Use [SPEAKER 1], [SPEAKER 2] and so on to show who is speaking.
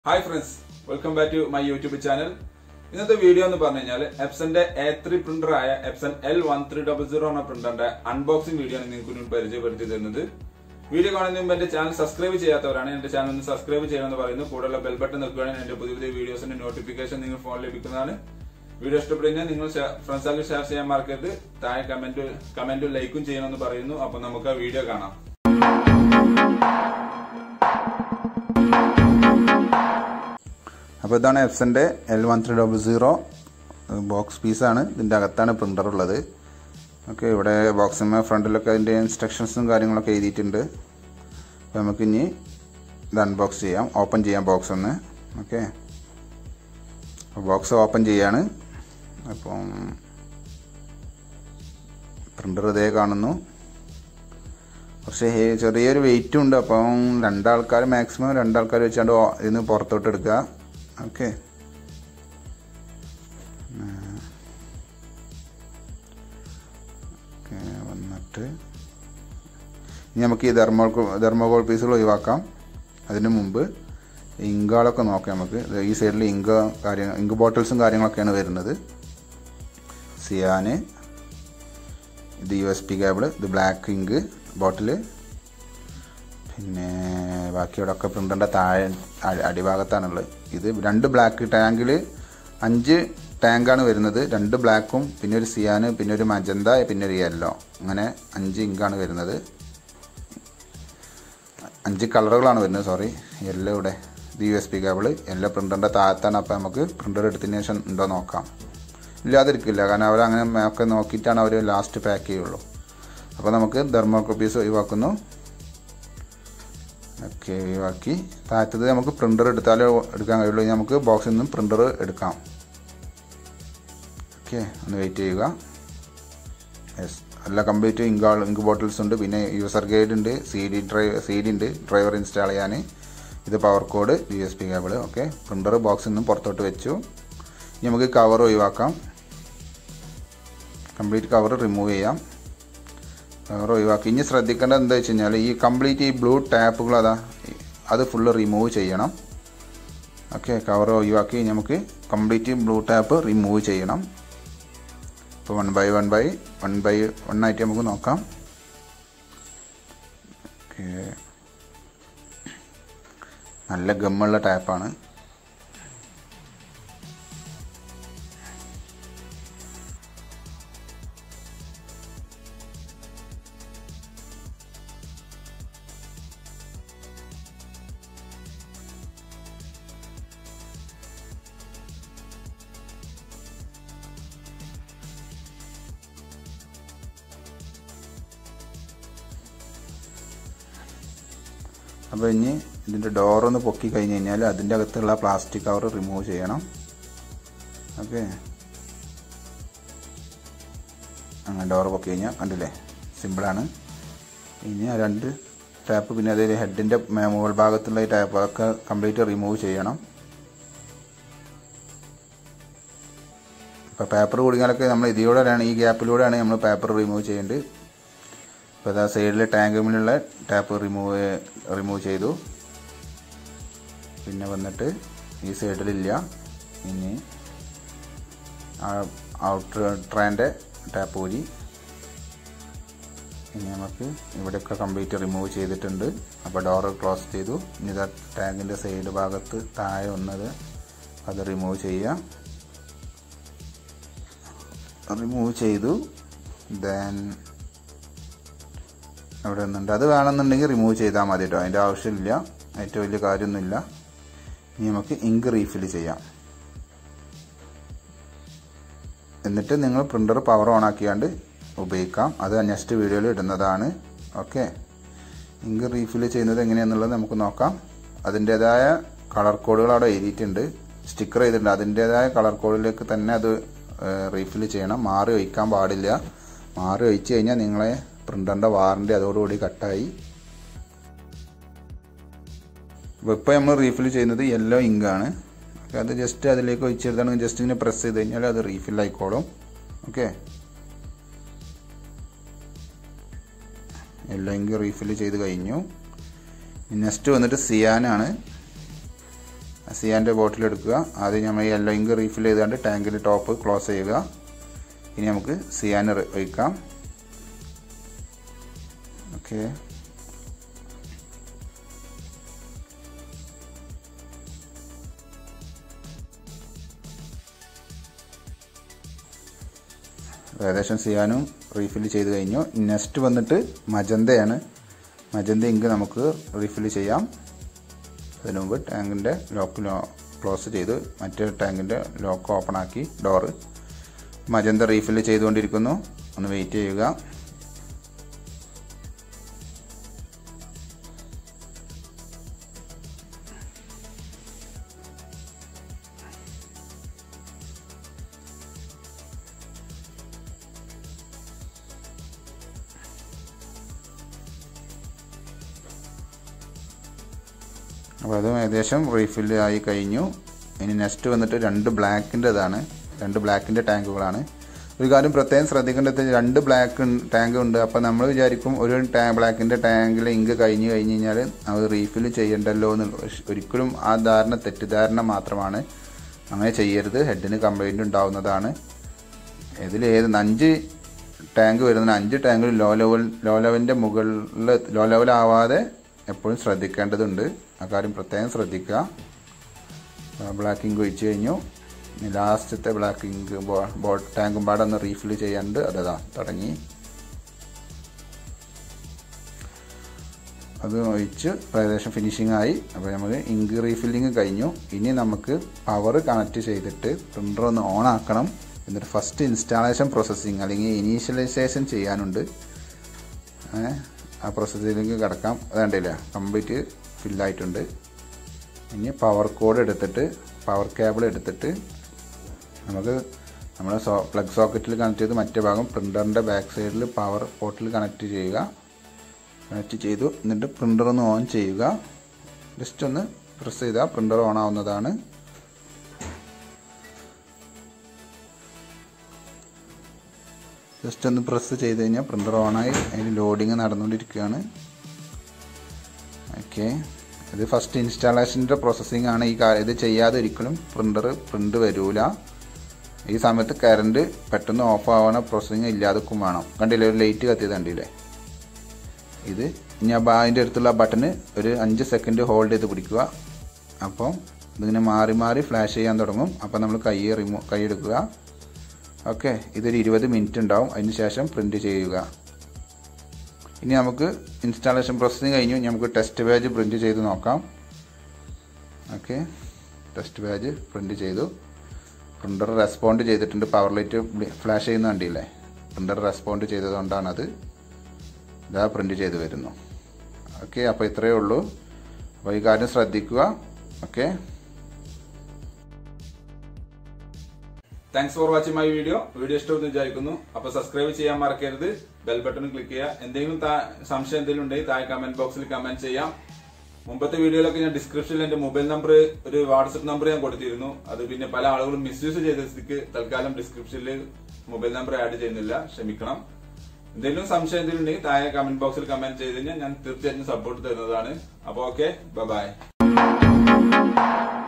[SPEAKER 1] hi friends welcome back to my YouTube channel ഇന്നത്തെ video എന്ന് പറഞ്ഞു കഴിഞ്ഞാൽ എപ്സന്റെ എ ത്രീ പ്രിന്റർ ആയ Epson L one three double zero എന്ന പ്രിന്ററിന്റെ അൺബോക്സിംഗ് വീഡിയോ ആണ് നിങ്ങൾക്ക് മുന്നിൽ പരിചയപ്പെടുത്തി തരുന്നത് വീഡിയോ കാണുന്നതിന് മുമ്പ് എന്റെ ചാനൽ സബ്സ്ക്രൈബ് ചെയ്യാത്തവരാണ് എന്റെ ചാനൽ ഒന്ന് സബ്സ്ക്രൈബ് ചെയ്യണമെന്ന് പറയുന്നു കൂടുതലുള്ള ബെൽ ബട്ടൺ നിൽക്കുകയാണെങ്കിൽ എന്റെ പുതിയ പുതിയ വീഡിയോസിന്റെ നോട്ടിഫിക്കേഷൻ നിങ്ങൾ ഫോണിൽ ലഭിക്കുന്നതാണ് വീഡിയോ ഇഷ്ടപ്പെട്ടു കഴിഞ്ഞാൽ നിങ്ങൾ ഫ്രണ്ട്സാക്കി ഷെയർ ചെയ്യാൻ മറക്കരുത് താഴെ കമന്റ് കമന്റും ലൈക്കും ചെയ്യണമെന്ന് പറയുന്നു അപ്പൊ നമുക്ക് ആ വീഡിയോ കാണാം
[SPEAKER 2] അപ്പോൾ ഇതാണ് എഫ്സൻ്റെ L one three double zero box പീസാണ് ഇതിൻ്റെ അകത്താണ് പ്രിൻ്റർ ഉള്ളത് ഓക്കെ ഇവിടെ ബോക്സിന്മേ ഫ്രണ്ടിലൊക്കെ അതിൻ്റെ ഇൻസ്ട്രക്ഷൻസും കാര്യങ്ങളൊക്കെ എഴുതിയിട്ടുണ്ട് അപ്പോൾ നമുക്ക് ഇനി ഇത് അൺബോക്സ് ചെയ്യാം ഓപ്പൺ ചെയ്യാം ബോക്സ് ഒന്ന് ഓക്കെ അപ്പോൾ ബോക്സ് ഓപ്പൺ ചെയ്യാണ് അപ്പം പ്രിൻ്റർ ഇതേ കാണുന്നു പക്ഷേ ഹേ- ചെറിയൊരു വെയിറ്റും ഉണ്ട് അപ്പം രണ്ടാൾക്കാർ മാക്സിമം രണ്ടാൾക്കാർ വെച്ചാണ്ട് ഓ- ഇതിന്ന് പുറത്തോട്ട് എടുക്കുക ഓക്കെ ഓക്കെ വന്നിട്ട് ഇനി നമുക്ക് ഈ തെർമോൾ തെർമോകോൾ പീസുകൾ ഒഴിവാക്കാം അതിന് മുമ്പ് ഇങ്കുകളൊക്കെ നോക്കാം നമുക്ക് ഇത് ഈ സൈഡിൽ ഇങ്ക് കാര്യങ്ങൾ ഇങ്ക് ബോട്ടിൽസും കാര്യങ്ങളൊക്കെയാണ് വരുന്നത് സിയാന് ഇത് യു എസ് പി കേബിൾ ഇത് ബ്ലാക്ക് ഇങ്ക് ബോട്ടിൽ പിന്നെ ബാക്കിയോടൊക്കെ പ്രിൻ്ററിൻ്റെ താഴെ അടി- അടിഭാഗത്താണുള്ളത് ഇത് രണ്ട് ബ്ലാക്ക് ടാങ്കിൽ അഞ്ച് ടാങ്കാണ് വരുന്നത് രണ്ട് ബ്ലാക്കും പിന്നെ ഒരു സിയാന് പിന്നെ ഒരു മജന്ത പിന്നെ ഒരു യെല്ലോ അങ്ങനെ അഞ്ച് ഇങ്കാണ് വരുന്നത് അഞ്ച് കളറുകളാണ് വരുന്നത് സോറി യെല്ലോ ഇവിടെ ഇത് U S B cable yellow പ്രിൻ്ററിൻ്റെ താഴത്താണ് അപ്പോൾ നമുക്ക് പ്രിൻ്റർ എടുത്തതിന് ശേഷം ഉണ്ടോ നോക്കാം ഇല്ലാതിരിക്കില്ല കാരണം അവർ അങ്ങനെ ഒക്കെ നോക്കിയിട്ടാണ് അവർ ലാസ്റ്റ് പാക്ക് ചെയ്യുള്ളൂ അപ്പോൾ നമുക്ക് തെർമോകോപ്പീസ് ഒഴിവാക്കുന്നു ഓക്കെ ഒഴിവാക്കി താഴത്തത് നമുക്ക് പ്രിൻ്റർ എടുത്താലേ എടുക്കാൻ കഴിയുള്ളൂ ഇനി നമുക്ക് ബോക്സിൽ നിന്നും പ്രിൻ്റർ എടുക്കാം ഓക്കെ ഒന്ന് വെയിറ്റ് ചെയ്യുക യെസ് എല്ലാ കംപ്ലീറ്റ് ഇങ്ക് ഇങ്ക് ബോട്ടിൽസ് ഉണ്ട് പിന്നെ യൂസർ ഗൈഡ് ഉണ്ട് C D drive C D ഉണ്ട് ഡ്രൈവർ ഇൻസ്റ്റാൾ ചെയ്യാൻ ഇത് power cord U S B cable okay printer ബോക്സിൽ നിന്നും പുറത്തോട്ട് വെച്ചു ഇനി നമുക്ക് കവർ ഒഴിവാക്കാം കംപ്ലീറ്റ് കവർ റിമൂവ് ചെയ്യാം കവർ ഒഴിവാക്കി ഇനി ശ്രദ്ധിക്കേണ്ടത് എന്താ വെച്ച് കഴിഞ്ഞാൽ ഈ കംപ്ലീറ്റ് ഈ ബ്ലൂ ടാപ്പുകൾ അതാ അത് ഫുള്ള് റിമൂവ് ചെയ്യണം ഓക്കെ കവർ ഒഴിവാക്കി ഇനി നമുക്ക് കംപ്ലീറ്റ് ബ്ലൂ ടാപ്പ് റിമൂവ് ചെയ്യണം ഇപ്പോൾ one by one by one by one ആയിട്ട് നമുക്ക് നോക്കാം ഓക്കെ നല്ല ഗമ്മുള്ള ടാപ്പാണ് അപ്പോൾ ഇനി ഇതിൻ്റെ ഡോറൊന്ന് പൊക്കി കഴിഞ്ഞ് കഴിഞ്ഞാൽ അതിൻ്റെ അകത്തുള്ള പ്ലാസ്റ്റിക് കവർ റിമൂവ് ചെയ്യണം ഓക്കെ അങ്ങനെ ഡോറ് പൊക്കി കഴിഞ്ഞാൽ കണ്ടില്ലേ സിമ്പിളാണ് ഇനി ആ രണ്ട് ടാപ്പ് പിന്നെ അതിൽ ഹെഡിൻ്റെ മുകൾ ഭാഗത്തുള്ള ഈ ടാപ്പ് അതൊക്കെ കംപ്ലീറ്റ് റിമൂവ് ചെയ്യണം ഇപ്പോൾ പേപ്പർ കുടുങ്ങിയാലൊക്കെ നമ്മൾ ഇതിലൂടെയാണ് ഈ ഗ്യാപ്പിലൂടെയാണ് നമ്മൾ പേപ്പർ റിമൂവ് ചെയ്യേണ്ടത് ഇപ്പോൾ അതാ സൈഡിലെ ടാങ്കിലുള്ള ടാപ്പ് റിമൂവ് റിമൂവ് ചെയ്തു പിന്നെ വന്നിട്ട് ഈ സൈഡിലില്ല ഇനി ഔട്ടർ ട്രാൻ്റെ ടാപ്പ് ഊരി ഇനി നമുക്ക് ഇവിടെയൊക്കെ കംപ്ലീറ്റ് റിമൂവ് ചെയ്തിട്ടുണ്ട് അപ്പോൾ ഡോറ് ക്ലോസ് ചെയ്തു ഇനി ഇതാ ടാങ്കിൻ്റെ സൈഡ് ഭാഗത്ത് താഴെ വന്നത് അത് റിമൂവ് ചെയ്യുക റിമൂവ് ചെയ്തു ദെൻ അവിടെ ഒന്നുണ്ട് അത് വേണമെന്നുണ്ടെങ്കിൽ റിമൂവ് ചെയ്താൽ മതി കേട്ടോ അതിൻ്റെ ആവശ്യമില്ല ഏറ്റവും വലിയ കാര്യമൊന്നുമില്ല ഇനി നമുക്ക് ഇങ്ക് റീഫിൽ ചെയ്യാം എന്നിട്ട് നിങ്ങൾ പ്രിൻ്റർ പവർ ഓൺ ആക്കിയാണ്ട് ഉപയോഗിക്കാം അത് നെക്സ്റ്റ് വീഡിയോയിൽ ഇടുന്നതാണ് ഓക്കെ ഇങ്ക് റീഫിൽ ചെയ്യുന്നത് എങ്ങനെയാണെന്നുള്ളത് നമുക്ക് നോക്കാം അതിൻ്റേതായ കളർ കോഡുകൾ അവിടെ എഴുതിയിട്ടുണ്ട് സ്റ്റിക്കർ ചെയ്തിട്ടുണ്ട് അതിൻ്റേതായ കളർ കോഡിലേക്ക് തന്നെ അത് റീഫിൽ ചെയ്യണം മാറി ഒഴിക്കാൻ പാടില്ല മാറി ഒഴിച്ച് കഴിഞ്ഞാൽ നിങ്ങളെ പ്രിൻ്ററിൻ്റെ വാറണ്ടി അതോടുകൂടി കട്ടായി അപ്പോൾ ഇപ്പോൾ നമ്മൾ റീഫിൽ ചെയ്യുന്നത് യെല്ലോ ഇങ്കാണ് അത് ജസ്റ്റ് അതിലേക്ക് ഒഴിച്ചെടുത്താണെങ്കിൽ ജസ്റ്റ് ഇങ്ങനെ പ്രസ് ചെയ്ത് കഴിഞ്ഞാൽ അത് റീഫിൽ ആയിക്കോളും ഓക്കെ യെല്ലോ ഇങ്ക് റീഫിൽ ചെയ്ത് കഴിഞ്ഞു നെക്സ്റ്റ് വന്നിട്ട് സിയാനാണ് സിയാൻ്റെ ബോട്ടിൽ എടുക്കുക ആദ്യം നമ്മൾ യെല്ലോ ഇങ്ക് റീഫിൽ ചെയ്തുകൊണ്ട് ടാങ്കിൽ ടോപ്പ് ക്ലോസ് ചെയ്യുക ഇനി നമുക്ക് സിയാൻ ഒഴിക്കാം ഓക്കെ ഏകദേശം സിയാനും റീഫിൽ ചെയ്ത് കഴിഞ്ഞു നെക്സ്റ്റ് വന്നിട്ട് മജന്തയാണ് മജന്ത ഇങ്ക് നമുക്ക് റീഫിൽ ചെയ്യാം അതിനു മുമ്പ് ടാങ്കിൻ്റെ ലോക്ക് ലോ ക്ലോസ് ചെയ്ത് മറ്റേ ടാങ്കിൻ്റെ ലോക്ക് ഓപ്പൺ ആക്കി ഡോറ് മജന്ത റീഫിൽ ചെയ്തുകൊണ്ടിരിക്കുന്നു ഒന്ന് വെയിറ്റ് ചെയ്യുക അപ്പോൾ അതും ഏകദേശം റീഫിൽ ആയി കഴിഞ്ഞു ഇനി നെക്സ്റ്റ് വന്നിട്ട് രണ്ട് ബ്ലാക്കിൻ്റെതാണ് രണ്ട് ബ്ലാക്കിൻ്റെ ടാങ്കുകളാണ് ഒരു കാര്യം പ്രത്യേകം ശ്രദ്ധിക്കേണ്ടത് രണ്ട് ബ്ലാക്ക് ടാങ്ക് ഉണ്ട് അപ്പോൾ നമ്മൾ വിചാരിക്കും ഒരു ടാ ബ്ലാക്കിൻ്റെ ടാങ്കിൽ ഇങ്ക് കഴിഞ്ഞ് കഴിഞ്ഞ് കഴിഞ്ഞാൽ അത് റീഫിൽ ചെയ്യണ്ടല്ലോ എന്ന് ഒരിക്കലും ആ ധാരണ തെറ്റിദ്ധാരണ മാത്രമാണ് അങ്ങനെ ചെയ്യരുത് ഹെഡിന് കംപ്ലൈൻറ്റ് ഉണ്ടാവുന്നതാണ് ഇതിൽ ഏത് അഞ്ച് ടാങ്ക് വരുന്ന അഞ്ച് ടാങ്കിൽ ലോ ലെവൽ ലോ ലെവലിൻ്റെ മുകളിൽ ലോ ലെവൽ ആവാതെ എപ്പോഴും ശ്രദ്ധിക്കേണ്ടതുണ്ട് ആ കാര്യം പ്രത്യേകം ശ്രദ്ധിക്കുക ബ്ലാക്ക് ഇങ്ക് ഒഴിച്ച് കഴിഞ്ഞു ഇനി ലാസ്റ്റത്തെ ബ്ലാക്ക് ഇങ്ക് ബോ ടാങ്കും പാടെ ഒന്ന് റീഫിൽ ചെയ്യാണ്ട് അതതാ തുടങ്ങി അത് ഒഴിച്ച് ഏകദേശം ഫിനിഷിംഗ് ആയി അപ്പോൾ നമുക്ക് ഇങ്ക് റീഫില്ലിങ് കഴിഞ്ഞു ഇനി നമുക്ക് പവർ കണക്ട് ചെയ്തിട്ട് പ്രിൻ്റർ ഒന്ന് ഓൺ ആക്കണം എന്നിട്ട് ഫസ്റ്റ് ഇൻസ്റ്റാളേഷൻ പ്രോസസ്സിങ് അല്ലെങ്കിൽ ഇനീഷ്യലൈസേഷൻ ചെയ്യാനുണ്ട് ആ പ്രോസസ്സിലേക്ക് കിടക്കാം അതുകൊണ്ടില്ല കംപ്ലീറ്റ് ഫില്ലായിട്ടുണ്ട് ഇനി പവർ കോഡ് എടുത്തിട്ട് പവർ കേബിൾ എടുത്തിട്ട് നമുക്ക് നമ്മൾ സോ പ്ലഗ് സോക്കറ്റിൽ കണക്ട് ചെയ്ത് മറ്റേ ഭാഗം പ്രിൻ്ററിൻ്റെ ബാക്ക് സൈഡിൽ പവർ പോർട്ടിൽ കണക്ട് ചെയ്യുക കണക്ട് ചെയ്തു എന്നിട്ട് പ്രിൻ്റർ ഒന്ന് ഓൺ ചെയ്യുക ജസ്റ്റ് ഒന്ന് പ്രസ് ചെയ്താൽ പ്രിൻ്റർ ഓൺ ആവുന്നതാണ് ജസ്റ്റ് ഒന്ന് പ്രസ് ചെയ്ത് കഴിഞ്ഞാൽ പ്രിൻ്റർ ഓണായി അതിന് ലോഡിങ് നടന്നുകൊണ്ടിരിക്കുകയാണ് ഓക്കെ ഇത് ഫസ്റ്റ് ഇൻസ്റ്റാളേഷൻ്റെ പ്രോസസ്സിംഗ് ആണ് ഈ ഇത് ചെയ്യാതെ ഒരിക്കലും പ്രിൻ്റർ പ്രിൻ്റ് വരൂല ഈ സമയത്ത് കറണ്ട് പെട്ടെന്ന് ഓഫ് ആവണ പ്രോസസ്സിങ് ഇല്ലാതെക്കും വേണം കണ്ടില്ലേ ഒരു ലൈറ്റ് കത്തിയത് കണ്ടില്ലേ ഇത് ഇനി അപ്പോൾ അതിൻ്റെ അടുത്തുള്ള ബട്ടൺ ഒരു അഞ്ച് സെക്കൻഡ് ഹോൾഡ് ചെയ്ത് പിടിക്കുക അപ്പം ഇതിങ്ങനെ മാറി മാറി ഫ്ലാഷ് ചെയ്യാൻ തുടങ്ങും അപ്പം നമ്മൾ കൈ റിമൂ കൈ എടുക്കുക ഓക്കെ ഇതൊരു ഇരുപത് മിനിറ്റ് ഉണ്ടാവും അതിന് ശേഷം പ്രിൻ്റ് ചെയ്യുക ഇനി നമുക്ക് ഇൻസ്റ്റാളേഷൻ പ്രോസസ്സിങ് കഴിഞ്ഞു ഇനി നമുക്ക് ടെസ്റ്റ് പേജ് പ്രിൻ്റ് ചെയ്ത് നോക്കാം ഓക്കെ ടെസ്റ്റ് പേജ് പ്രിൻ്റ് ചെയ്തു പ്രിൻ്റർ റെസ്പോണ്ട് ചെയ്തിട്ടുണ്ട് പവർ ലൈറ്റ് ഫ്ലാഷ് ചെയ്യുന്ന കണ്ടില്ലേ പ്രിൻ്റർ റെസ്പോണ്ട് ചെയ്തതുകൊണ്ടാണത് ഇതാ പ്രിൻ്റ് ചെയ്ത് വരുന്നു ഓക്കെ അപ്പോൾ ഇത്രയേ ഉള്ളൂ അപ്പോൾ ഈ കാര്യം ശ്രദ്ധിക്കുക okay
[SPEAKER 1] thanks for watching my video video ഇഷ്ടമെന്ന് വിചാരിക്കുന്നു അപ്പൊ സബ്സ്ക്രൈബ് ചെയ്യാൻ മറക്കരുത് ബെൽ ബട്ടൺ ക്ലിക്ക് ചെയ്യുക എന്തെങ്കിലും താ- സംശയം എന്തെങ്കിലും ഉണ്ടെങ്കിൽ താഴെ കമന്റ് ബോക്സിൽ കമന്റ് ചെയ്യാം മുമ്പത്തെ വീഡിയോയിലൊക്കെ ഞാൻ ഡിസ്ക്രിപ്ഷനിൽ എന്റെ മൊബൈൽ നമ്പർ ഒരു വാട്സപ്പ് നമ്പർ ഞാൻ കൊടുത്തിരുന്നു അത് പിന്നെ പല ആളുകളും മിസ്യൂസ് ചെയ്ത സ്ഥിതിക്ക് തൽക്കാലം ഡിസ്ക്രിപ്ഷനിൽ മൊബൈൽ നമ്പർ ആഡ് ചെയ്യുന്നില്ല ക്ഷമിക്കണം എന്തെങ്കിലും സംശയം എന്തെങ്കിലും ഉണ്ടെങ്കിൽ താഴെ കമന്റ് ബോക്സിൽ കമന്റ് ചെയ്ത് കഴിഞ്ഞാൽ ഞാൻ തീർച്ചയായിട്ടും സപ്പോർട്ട് തരുന്നതാണ് അപ്പൊ ഓക്കെ ബൈ